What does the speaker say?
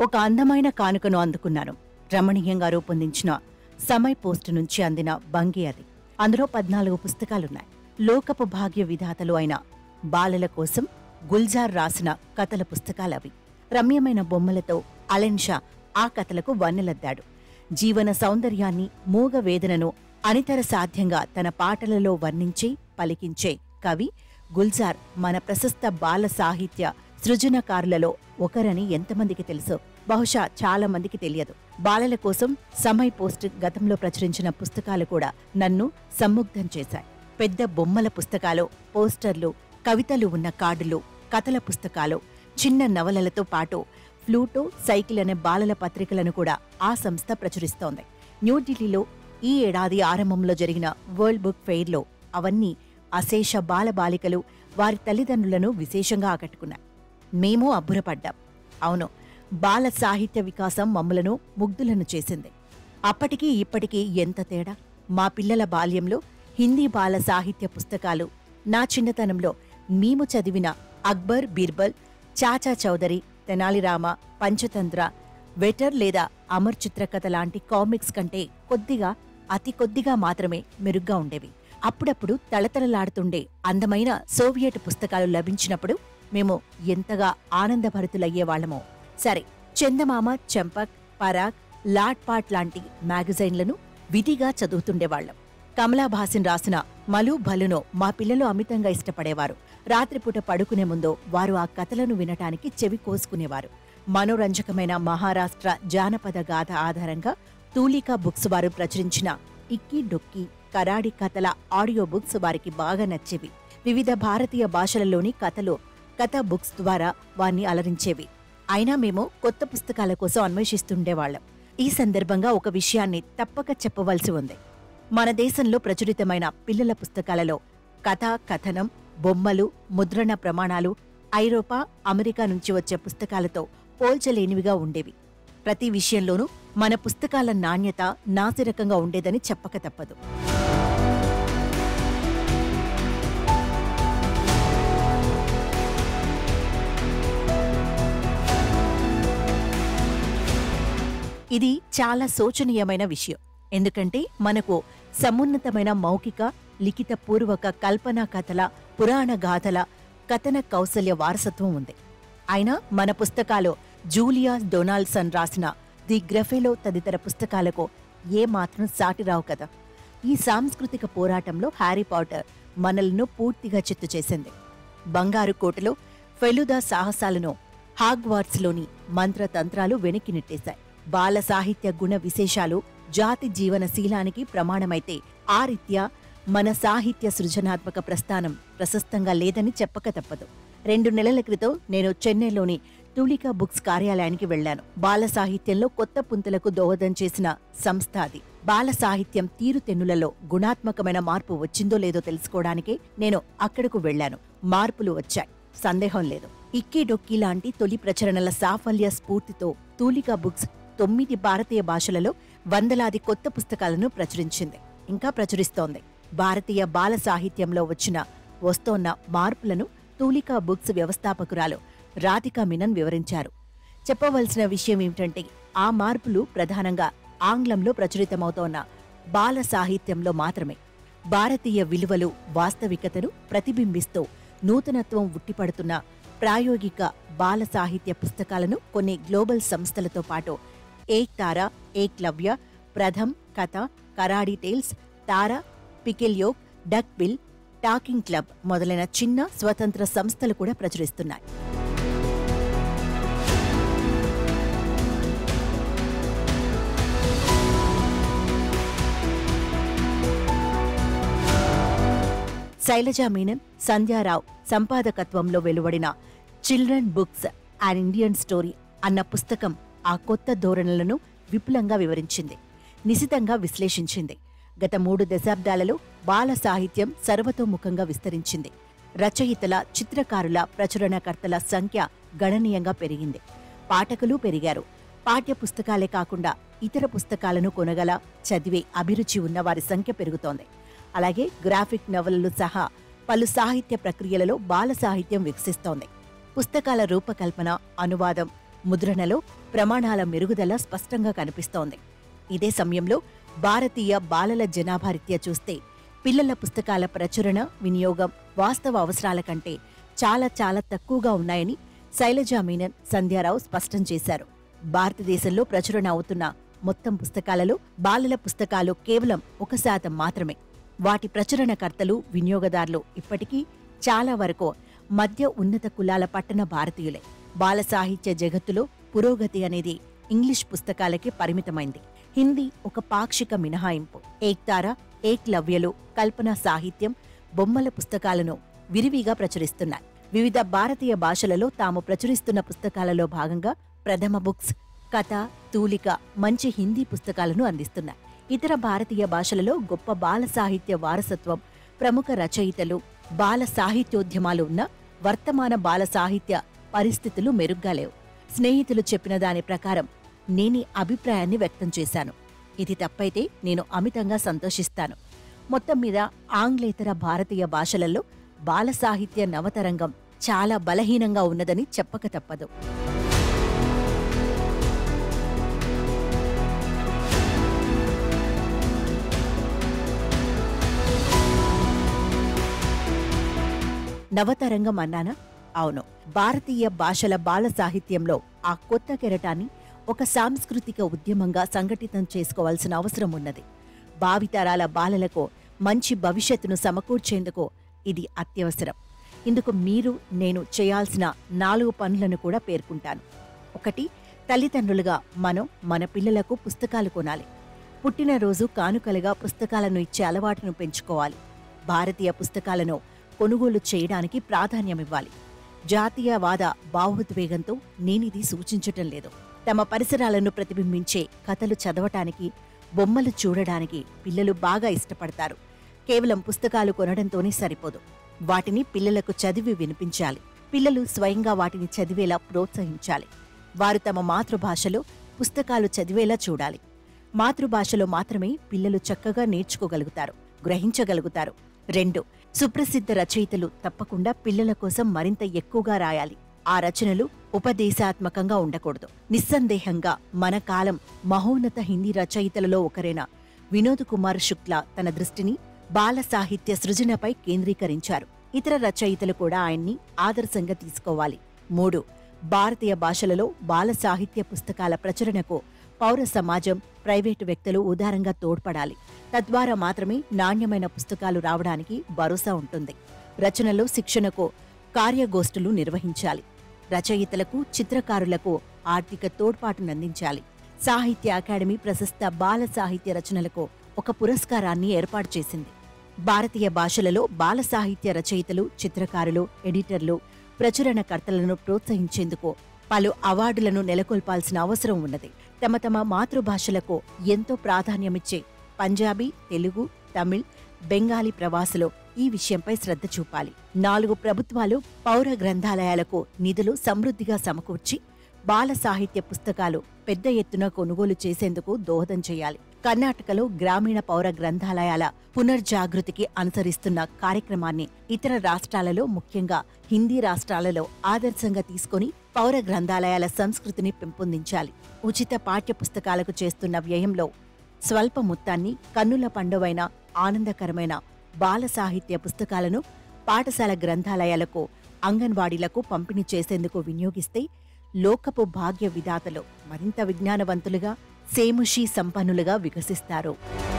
ఒక అందమైన కానుకను అందుకున్నాను రమణీయంగా రూపొందించిన సమయ్ పోస్ట్ నుంచి అందిన బంగి అది అందులో పద్నాలుగు పుస్తకాలున్నాయి లోకపు భాగ్య విధాతలు అయిన బాలల కోసం గుల్జార్ రాసిన కథల పుస్తకాలవి రమ్యమైన బొమ్మలతో అలెన్ షా ఆ కథలకు వన్నెలద్దాడు జీవన సౌందర్యాన్ని మూగ వేదనను అనితర సాధ్యంగా తన పాటలలో వర్ణించి పలికించే కవి గుల్జార్ మన ప్రశస్త బాల సాహిత్య సృజనకారులలో ఒకరని ఎంతమందికి తెలుసో బహుశా చాలా మందికి తెలియదు బాలల కోసం సమయ్ పోస్ట్ గతంలో ప్రచురించిన పుస్తకాలు కూడా నన్ను సమ్ముగ్ధం చేశాయి పెద్ద బొమ్మల పుస్తకాలు పోస్టర్లు కవితలు ఉన్న కార్డులు కథల పుస్తకాలు చిన్న నవలలతో పాటు ఫ్లూటో సైకిల్ అనే బాలల పత్రికలను కూడా ఆ సంస్థ ప్రచురిస్తోంది న్యూఢిల్లీలో ఈ ఏడాది ఆరంభంలో జరిగిన వరల్డ్ బుక్ ఫెయిర్లో అవన్నీ అశేష బాలబాలికలు వారి తల్లిదండ్రులను విశేషంగా ఆకట్టుకున్నాయి మేము అబ్బురపడ్డాం అవును బాల సాహిత్య వికాసం మమ్మలను ముగ్ధులను చేసింది అప్పటికీ ఇప్పటికీ ఎంత తేడా మా పిల్లల బాల్యంలో హిందీ బాల సాహిత్య పుస్తకాలు నా చిన్నతనంలో మేము చదివిన అక్బర్ బీర్బల్ చాచా చౌదరి తెనాలిరామ పంచతంత్ర వెటర్ లేదా అమర్ చిత్రకథ లాంటి కామిక్స్ కంటే కొద్దిగా అతి కొద్దిగా మాత్రమే మెరుగ్గా ఉండేవి అప్పుడప్పుడు తళతళలాడుతుండే అందమైన సోవియట్ పుస్తకాలు లభించినప్పుడు మేము ఎంతగా ఆనందభరితులయ్యేవాళ్లమో సరే చందమామ చంపక్ పరాగ్ లాట్ పాట్ లాంటి మ్యాగజైన్లను విధిగా చదువుతుండేవాళ్లం కమలాభాసిన్ రాసిన మలు భలునో మా పిల్లలు అమితంగా ఇష్టపడేవారు రాత్రిపూట పడుకునే ముందో వారు ఆ కథలను వినటానికి చెవి కోసుకునేవారు మనోరంజకమైన మహారాష్ట్ర జానపద గాథ ఆధారంగా తూలికా బుక్స్ వారు ప్రచురించిన ఇక్కీ డొక్కి కరాడి కథల ఆడియో బుక్స్ వారికి బాగా నచ్చేవి వివిధ భారతీయ భాషలలోని కథలు కథ బుక్స్ ద్వారా వారిని అలరించేవి అయినా మేము కొత్త పుస్తకాల కోసం అన్వేషిస్తుండేవాళ్లం ఈ సందర్భంగా ఒక విషయాన్ని తప్పక చెప్పవలసి ఉంది మన దేశంలో ప్రచురితమైన పిల్లల పుస్తకాలలో కథ కథనం బొమ్మలు ముద్రణ ప్రమాణాలు ఐరోపా అమెరికా నుంచి వచ్చే పుస్తకాలతో పోల్చలేనివిగా ఉండేవి ప్రతి విషయంలోనూ మన పుస్తకాల నాణ్యత నాసిరకంగా ఉండేదని చెప్పక తప్పదు ఇది చాలా శోచనీయమైన విషయం ఎందుకంటే మనకు సమున్నతమైన మౌఖిక లిఖిత పూర్వక కల్పనా కథల పురాణ గాథల కథన కౌశల్య వారసత్వం ఉంది అయినా మన పుస్తకాలు జూలియా డొనాల్డ్సన్ రాసిన ది గ్రఫెలో తదితర పుస్తకాలకు ఏ మాత్రం సాటిరావు కదా ఈ సాంస్కృతిక పోరాటంలో హ్యారీ పాటర్ మనలను పూర్తిగా చిత్తు చేసింది బంగారు కోటలో ఫెలుదా సాహసాలను హాగ్వార్ట్స్లోని మంత్రతంత్రాలు వెనక్కి నెట్టేశాయి బాల సాహిత్య గుణ విశేషాలు జాతి జీవనశీలానికి ప్రమాణమైతే ఆ రీత్యా మన సాహిత్య సృజనాత్మక ప్రస్థానం ప్రశస్తంగా లేదని చెప్పక తప్పదు రెండు నెలల క్రితం నేను చెన్నైలోని తులికా బుక్స్ కార్యాలయానికి వెళ్లాను బాల సాహిత్యంలో కొత్త పుంతలకు దోహదం చేసిన సంస్థ అది బాల సాహిత్యం తీరుతెన్నులలో గుణాత్మకమైన మార్పు వచ్చిందో లేదో తెలుసుకోవడానికే నేను అక్కడకు వెళ్లాను మార్పులు వచ్చాయి సందేహం లేదు ఇక్కీ డొక్కీ లాంటి తొలి ప్రచురణల సాఫల్య స్ఫూర్తితో తూలికా బుక్స్ తొమ్మిది భారతీయ భాషలలో వందలాది కొత్త పుస్తకాలను ప్రచురించింది ఇంకా ప్రచురిస్తోంది భారతీయ బాల సాహిత్యంలో వచ్చిన వస్తోన్న మార్పులను తూలికా బుక్స్ వ్యవస్థాపకురాలు రాధికా మీనన్ వివరించారు చెప్పవలసిన విషయం ఏమిటంటే ఆ మార్పులు ప్రధానంగా ఆంగ్లంలో ప్రచురితమవుతోన్న బాల సాహిత్యంలో మాత్రమే భారతీయ విలువలు వాస్తవికతను ప్రతిబింబిస్తూ నూతనత్వం ఉట్టిపడుతున్న ప్రాయోగిక బాల సాహిత్య పుస్తకాలను కొన్ని గ్లోబల్ సంస్థలతో పాటు ఏక్ తారా ఏక్ Eklavya Pratham Katha Karadi Tales Tara Pickle Yolk Duckbill Talking Club మొదలైన చిన్న స్వతంత్ర సంస్థలు కూడా ప్రచురిస్తున్నాయి శైలజా మీనన్ సంధ్యారావు సంపాదకత్వంలో వెలువడిన children books and Indian story అన్న పుస్తకం ఆ కొత్త ధోరణులను విపులంగా వివరించింది నిశితంగా విశ్లేషించింది గత మూడు దశాబ్దాలలో బాల సాహిత్యం సర్వతోముఖంగా విస్తరించింది రచయితల చిత్రకారుల ప్రచురణకర్తల సంఖ్య గణనీయంగా పెరిగింది పాఠకులు పెరిగారు పాఠ్య పుస్తకాలే కాకుండా ఇతర పుస్తకాలను కొనగల చదివే అభిరుచి ఉన్న వారి సంఖ్య పెరుగుతోంది అలాగే గ్రాఫిక్ నవలలు సహా పలు సాహిత్య ప్రక్రియలలో బాల సాహిత్యం వికసిస్తోంది పుస్తకాల రూపకల్పన అనువాదం ముద్రణలో ప్రమాణాల మెరుగుదల స్పష్టంగా కనిపిస్తోంది ఇదే సమయంలో భారతీయ బాలల జనాభా రీత్యా చూస్తే పిల్లల పుస్తకాల ప్రచురణ వినియోగం వాస్తవ అవసరాల కంటే చాలా చాలా తక్కువగా ఉన్నాయని శైలజా మీనన్ సంధ్యారావు స్పష్టం చేశారు భారతదేశంలో ప్రచురణ అవుతున్న మొత్తం పుస్తకాలలో బాలల పుస్తకాలు కేవలం ఒక శాతం మాత్రమే వాటి ప్రచురణకర్తలు వినియోగదారులు ఇప్పటికీ చాలా వరకు మధ్య ఉన్నత కులాల పట్టణ భారతీయులే బాల సాహిత్య జగత్తులో పురోగతి అనేది ఇంగ్లీష్ పుస్తకాలకే పరిమితమైంది హిందీ ఒక పాక్షిక మినహాయింపు ఏక్తార ఏక్లవ్యలు కల్పన సాహిత్యం బొమ్మల పుస్తకాలను విరివిగా ప్రచురిస్తున్నాయి వివిధ భారతీయ భాషలలో తాము ప్రచురిస్తున్న పుస్తకాలలో భాగంగా ప్రథమ బుక్స్ కథ తూలిక మంచి హిందీ పుస్తకాలను అందిస్తున్నాయి ఇతర భారతీయ భాషలలో గొప్ప బాల సాహిత్య వారసత్వం ప్రముఖ రచయితలు బాల సాహిత్యోద్యమాలు ఉన్న వర్తమాన బాల సాహిత్య పరిస్థితులు మెరుగ్గా లేవు స్నేహితులు చెప్పిన దాని ప్రకారం నేనీ అభిప్రాయాన్ని వ్యక్తం చేశాను ఇది తప్పైతే నేను అమితంగా సంతోషిస్తాను మొత్తం మీద ఆంగ్లేతర భారతీయ భాషలలో బాల సాహిత్య నవతరంగం చాలా బలహీనంగా ఉన్నదని చెప్పక తప్పదు నవతరంగం అన్నానా అవును భారతీయ భాషల బాల సాహిత్యంలో ఆ కొత్త కెరటాన్ని ఒక సాంస్కృతిక ఉద్యమంగా సంఘటితం చేసుకోవాల్సిన అవసరం ఉన్నది భావితరాల బాలలకు మంచి భవిష్యత్తును సమకూర్చేందుకు ఇది అత్యవసరం ఇందుకు మీరు నేను చేయాల్సిన నాలుగు పనులను కూడా పేర్కొంటాను ఒకటి తల్లిదండ్రులుగా మనం మన పిల్లలకు పుస్తకాలు కొనాలి పుట్టినరోజు కానుకలుగా పుస్తకాలను ఇచ్చే అలవాటును పెంచుకోవాలి భారతీయ పుస్తకాలను కొనుగోలు చేయడానికి ప్రాధాన్యమివ్వాలి జాతీయవాద భావోద్వేగంతో నేనిది సూచించటం లేదు తమ పరిసరాలను ప్రతిబింబించే కథలు చదవటానికి బొమ్మలు చూడడానికి పిల్లలు బాగా ఇష్టపడతారు కేవలం పుస్తకాలు కొనడంతోనే సరిపోదు వాటిని పిల్లలకు చదివి వినిపించాలి పిల్లలు స్వయంగా వాటిని చదివేలా ప్రోత్సహించాలి వారు తమ మాతృభాషలో పుస్తకాలు చదివేలా చూడాలి మాతృభాషలో మాత్రమే పిల్లలు చక్కగా నేర్చుకోగలుగుతారు గ్రహించగలుగుతారు రెండు సుప్రసిద్ధ రచయితలు తప్పకుండా పిల్లల కోసం మరింత ఎక్కువగా రాయాలి ఆ రచనలు ఉపదేశాత్మకంగా ఉండకూడదు నిస్సందేహంగా మన కాలం మహోన్నత హిందీ రచయితలలో ఒకరైన వినోద్ కుమార్ శుక్లా తన దృష్టిని బాల సాహిత్య సృజనపై కేంద్రీకరించారు ఇతర రచయితలు కూడా ఆయన్ని ఆదర్శంగా తీసుకోవాలి మూడు భారతీయ భాషలలో బాల సాహిత్య పుస్తకాల ప్రచురణకు పౌర సమాజం ప్రైవేటు వ్యక్తులు ఉదారంగా తోడ్పడాలి తద్వారా మాత్రమే నాణ్యమైన పుస్తకాలు రావడానికి భరోసా ఉంటుంది రచనలో శిక్షణకు కార్యగోష్ఠులు నిర్వహించాలి రచయితలకు చిత్రకారులకు ఆర్థిక తోడ్పాటునందించాలి సాహిత్య అకాడమీ ప్రశస్త బాల సాహిత్య రచనలకు ఒక పురస్కారాన్ని ఏర్పాటు చేసింది భారతీయ భాషలలో బాల సాహిత్య రచయితలు చిత్రకారులు ఎడిటర్లు ప్రచురణకర్తలను ప్రోత్సహించేందుకు పలు అవార్డులను నెలకొల్పాల్సిన అవసరం ఉన్నది తమ తమ మాతృభాషలకు ఎంతో ప్రాధాన్యమిచ్చే పంజాబీ తెలుగు తమిళ్ బెంగాలీ ప్రవాసులు ఈ విషయంపై శ్రద్ధ చూపాలి నాలుగు ప్రభుత్వాలు పౌర గ్రంథాలయాలకు నిధులు సమృద్ధిగా సమకూర్చి బాల సాహిత్య పుస్తకాలు పెద్ద ఎత్తున కొనుగోలు చేసేందుకు దోహదం చేయాలి కర్ణాటకలో గ్రామీణ పౌర గ్రంథాలయాల పునర్జాగృతికి అనుసరిస్తున్న కార్యక్రమాన్ని ఇతర రాష్ట్రాలలో ముఖ్యంగా హిందీ రాష్ట్రాలలో ఆదర్శంగా తీసుకొని పౌర గ్రంథాలయాల సంస్కృతిని పెంపొందించాలి ఉచిత పాఠ్య పుస్తకాలకు చేస్తున్న వ్యయంలో స్వల్ప మొత్తాన్ని కన్నుల పండువైన ఆనందకరమైన బాల సాహిత్య పుస్తకాలను పాఠశాల గ్రంథాలయాలకు అంగన్వాడీలకు పంపిణీ చేసేందుకు వినియోగిస్తే లోకపు భాగ్య విధాతలు మరింత విజ్ఞానవంతులుగా సేముషి సంపన్నులుగా వికసిస్తారు